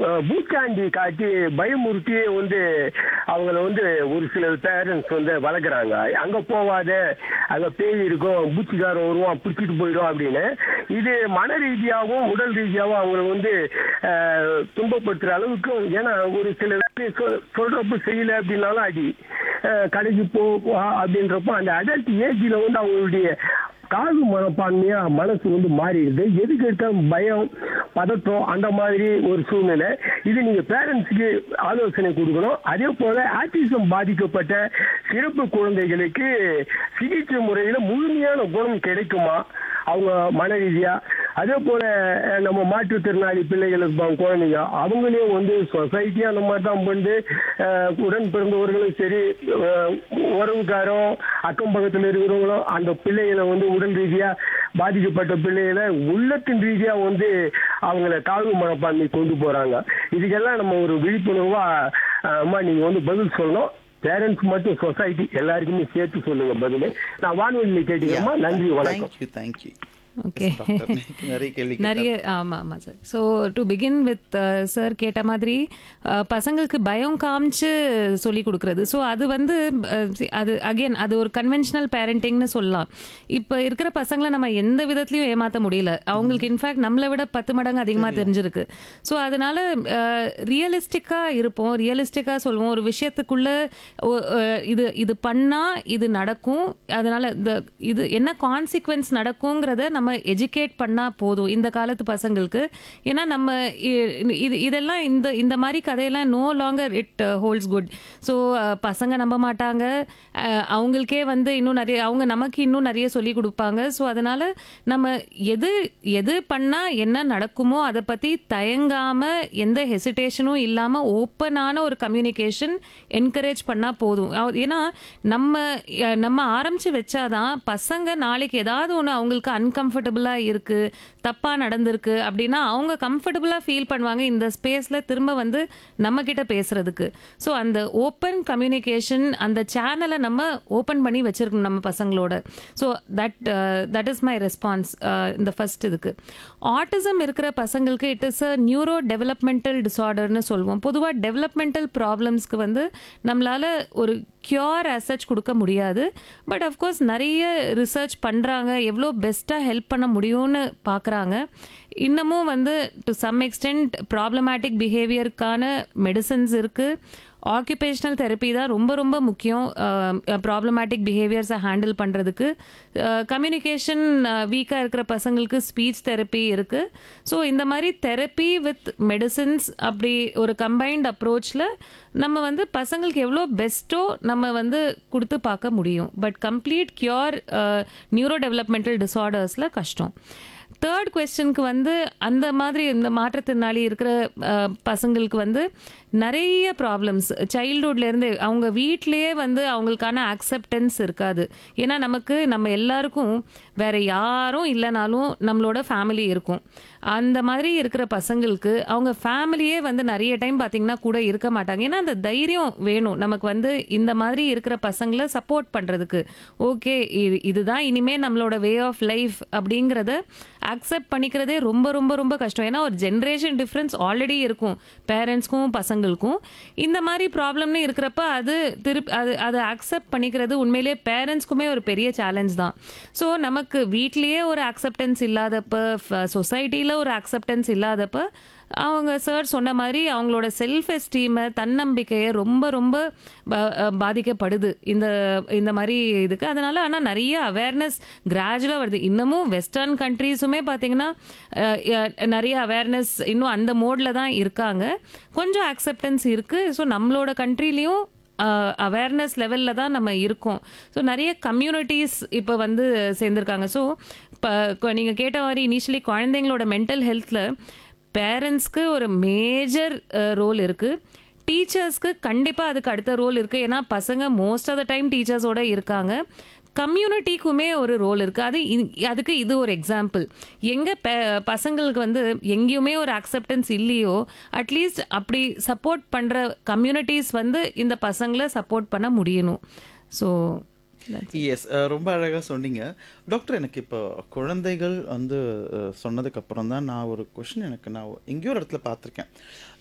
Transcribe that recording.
பூச்சாண்டி காட்டி பயமுறுத்தி வந்து அவங்கள வந்து ஒரு சில பேரண்ட்ஸ் வந்து வளர்க்குறாங்க அங்க போவாத அங்க பேய் இருக்கும் பூச்சிக்காரன் வருவான் பிடிச்சிட்டு போயிடும் அப்படின்னு இது மன ரீதியாகவும் உடல் ரீதியாகவும் அவங்களை வந்து அஹ், துன்பப்படுத்துற அளவுக்கு ஏன்னா ஒரு சில பேர் சொ- சொல்றப்ப செய்யல அப்படின்னாலும் அடி அஹ், கடைக்கு போ வா அப்படின்றப்போ அந்த அடல்ட் ஏஜ்ல வந்து அவங்களுடைய காது மனப்பான்மையா மனசு வந்து மாறிடுது எதுக்கு எடுத்தாலும் பயம் பதட்டம் அந்த மாதிரி ஒரு சூழ்நிலை இது நீங்க பேரண்ட்ஸுக்கு ஆலோசனை கொடுக்கணும் அதே போல ஆட்டிசம் பாதிக்கப்பட்ட சிறப்பு குழந்தைகளுக்கு சிகிச்சை முறையில முழுமையான குணம் கிடைக்குமா அவங்க மன ரீதியா அதே போல அஹ், நம்ம மாற்றுத்திறனாளி பிள்ளைகள் இருப்பாங்க குழந்தைங்க அவங்களையும் வந்து சொசைட்டியா அந்த மாதிரி தான் வந்து அஹ், உடன் பிறந்தவர்களும் சரி அஹ், உறவுக்காரோ அக்கம் பக்கத்தில் இருக்கிறவங்களும் அந்த பிள்ளைகளை வந்து உடல் ரீதியா பாதிக்கப்பட்ட பிள்ளைகளை உள்ளத்தின் ரீதியா வந்து அவங்கள தாழ்வு மனப்பான்மை கொண்டு போறாங்க இதுக்கெல்லாம் நம்ம ஒரு விழிப்புணர்வா அஹ், அம்மா நீங்க வந்து பதில் சொல்லணும் பேரண்ட்ஸ் மட்டும் சொசைட்டி எல்லாருக்குமே சேர்த்து சொல்லுங்க பதில் நான் வானொலியில் கேட்டுக்கிறேம்மா நன்றி வணக்கம் தேங்க்யூ தேங்க்யூ ஓகே நிறைய கேள்வி நிறைய ஆமா ஆமா sir so to begin with sir கேட்ட மாதிரி அஹ், பசங்களுக்கு பயம் காமிச்சு சொல்லி கொடுக்கறது ஸோ அது வந்து அஹ், see, அது அகைன் அது ஒரு கன்வென்ஷனல் பேரண்டிங்னு சொல்லலாம் இப்போ இருக்கிற பசங்களை நம்ம எந்த விதத்துலையும் ஏமாற்ற முடியல அவங்களுக்கு இன்ஃபேக்ட் நம்மளை விட பத்து மடங்கு அதிகமாக தெரிஞ்சிருக்கு ஸோ அதனால ரியலிஸ்டிக்காக இருப்போம் ரியலிஸ்டிக்காக சொல்லுவோம் ஒரு விஷயத்துக்குள்ள ஒ- அஹ், இது இது பண்ணா இது நடக்கும் அதனால இந்த இது என்ன கான்சிக்வன்ஸ் நடக்குங்கிறத நம்ம எஜுகேட் பண்ணா போதும் இந்த காலத்து பசங்களுக்கு ஏன்னா நம்ம இ- இது இதெல்லாம் இந்த இந்த மாதிரி கதையெல்லாம் no longer it holds good so பசங்க நம்ப மாட்டாங்க அஹ், அவங்களுக்கே வந்து இன்னும் நிறைய அவங்க நமக்கு இன்னும் நிறைய சொல்லி கொடுப்பாங்க ஸோ அதனால நம்ம எது எது பண்ணா என்ன நடக்குமோ அதை பத்தி தயங்காம எந்த ஹெசிடேஷனும் இல்லாம ஓப்பனான ஒரு கம்யூனிகேஷன் என்கரேஜ் பண்ணா போதும் அவ- ஏன்னா நம்ம அஹ், நம்ம ஆரம்பிச்சு வச்சாதான் பசங்க நாளைக்கு ஏதாவது ஒன்று அவங்களுக்கு அன்கம்ஃபர்டபுளா இருக்கு தப்பா நடந்திருக்கு அப்படின்னா அவங்க கம்ஃபர்டபுளா ஃபீல் பண்ணுவாங்க இந்த ஸ்பேஸ்ல திரும்ப வந்து நம்ம கிட்ட பேசுறதுக்கு ஸோ அந்த ஓப்பன் கம்யூனிகேஷன் அந்த சேனலை நம்ம ஓப்பன் பண்ணி வச்சிருக்கணும் நம்ம பசங்களோட so that that is my response இந்த ஃபர்ஸ்ட் இதுக்கு ஆட்டிசம் இருக்கிற பசங்களுக்கு it is a neuro developmental டிசார்டர்னு சொல்லுவோம் பொதுவாக டெவலப்மெண்டல் ப்ராப்ளம்ஸ்க்கு வந்து நம்மளால ஒரு கியூர் அசச் கொடுக்க முடியாது பட் அஃப்கோர்ஸ் நிறைய ரிசர்ச் பண்ணுறாங்க எவ்வளோ பெஸ்ட்டாக ஹெல்ப் பண்ண முடியும்னு பார்க்குறாங்க இன்னமும் வந்து டு சம் எக்ஸ்டென்ட் ப்ராப்ளமேட்டிக் பிஹேவியருக்கான மெடிசன்ஸ் இருக்குது ஆக்குபேஷனல் தெரப்பி தான் ரொம்ப ரொம்ப முக்கியம் ப்ராப்ளமேட்டிக் பிஹேவியர்ஸை ஹேண்டில் பண்ணுறதுக்கு கம்யூனிகேஷன் வீக்காக இருக்கிற பசங்களுக்கு ஸ்பீச் தெரப்பி இருக்குது ஸோ இந்த மாதிரி தெரப்பி வித் மெடிசின்ஸ் அப்படி ஒரு கம்பைன்ட் அப்ரோச்சில் நம்ம வந்து பசங்களுக்கு எவ்வளோ பெஸ்ட்டோ நம்ம வந்து கொடுத்து பார்க்க முடியும் but complete cure neuro developmental டிசார்டர்ஸில் கஷ்டம் தேர்ட் கொஸ்டினுக்கு வந்து அந்த மாதிரி இந்த மாற்றுத்திறனாளி இருக்கிற அஹ், பசங்களுக்கு வந்து நிறைய ப்ராப்ளம்ஸ் சைல்டுஹுட்லேருந்து அவங்க வீட்டிலேயே வந்து அவங்களுக்கான அக்செப்டன்ஸ் இருக்காது ஏன்னா நமக்கு நம்ம எல்லாருக்கும் வேற யாரும் இல்லைனாலும் நம்மளோட ஃபேமிலி இருக்கும் அந்த மாதிரி இருக்கிற பசங்களுக்கு அவங்க ஃபேமிலியே வந்து நிறைய டைம் பார்த்தீங்கன்னா கூட இருக்க மாட்டாங்க ஏன்னா அந்த தைரியம் வேணும் நமக்கு வந்து இந்த மாதிரி இருக்கிற பசங்களை சப்போர்ட் பண்ணுறதுக்கு ஓகே இதுதான் இனிமே நம்மளோட வே ஆஃப் லைஃப் அப்படிங்கிறத அக்செப்ட் பண்ணிக்கிறதே ரொம்ப ரொம்ப ரொம்ப கஷ்டம் ஏன்னா ஒரு ஜென்ரேஷன் டிஃப்ரென்ஸ் ஆல்ரெடி இருக்கும் பேரண்ட்ஸ்க்கும் பசங்களுக்கும் இந்த மாதிரி ப்ராப்ளம்னு இருக்கிறப்ப அது திருப்பி அது அதை அக்செப்ட் பண்ணிக்கிறது உண்மையிலேயே பேரண்ட்ஸ்க்குமே ஒரு பெரிய சேலஞ்ச் தான் ஸோ நமக்கு வீட்லேயே ஒரு அக்செப்டன்ஸ் இல்லாதப்ப சொசைட்டியில் ஒரு அக்செப்டன்ஸ் இல்லாதப்ப அவங்க சார் சொன்ன மாதிரி அவங்களோட செல்ஃப் எஸ்டீமை தன்னம்பிக்கையை ரொம்ப ரொம்ப பா- அஹ் பாதிக்கப்படுது இந்த இந்த மாதிரி இதுக்கு அதனால ஆனால் நிறைய அவேர்னஸ் கிராஜுவலாக வருது இன்னமும் வெஸ்டர்ன் கண்ட்ரீஸுமே பார்த்தீங்கன்னா அஹ், அஹ், நிறைய அவேர்னஸ் இன்னும் அந்த மோடில் தான் இருக்காங்க கொஞ்சம் அக்செப்டன்ஸ் இருக்குது ஸோ நம்மளோட கண்ட்ரிலையும் அவேர்னஸ் லெவலில் தான் நம்ம இருக்கோம் ஸோ நிறைய கம்யூனிட்டிஸ் இப்போ வந்து சேர்ந்துருக்காங்க ஸோ இப்போ நீங்கள் கேட்ட மாதிரி இனிஷியலி குழந்தைங்களோட மென்டல் ஹெல்த்தில் பேரண்ட்ஸ்க்கு ஒரு மேஜர் ரோல் இருக்குது டீச்சர்ஸ்க்கு கண்டிப்பாக அதுக்கு அடுத்த ரோல் இருக்குது ஏன்னா பசங்க மோஸ்ட் ஆஃப் த டைம் டீச்சர்ஸோட இருக்காங்க கம்யூனிட்டிக்குமே ஒரு ரோல் இருக்குது அது இ- அதுக்கு இது ஒரு எக்ஸாம்பிள் எங்கே பசங்களுக்கு வந்து எங்கேயுமே ஒரு அக்செப்டன்ஸ் இல்லையோ அட்லீஸ்ட் அப்படி சப்போர்ட் பண்ணுற கம்யூனிட்டிஸ் வந்து இந்த பசங்களை சப்போர்ட் பண்ண முடியணும் ஸோ எஸ் ரொம்ப அழகா சொன்னீங்க டாக்டர் எனக்கு இப்போ குழந்தைகள் வந்து அஹ், சொன்னதுக்கு அப்புறம் தான் நான் ஒரு கொஷின் எனக்கு நான் எங்கேயோ ஒரு இடத்துல பார்த்துருக்கேன்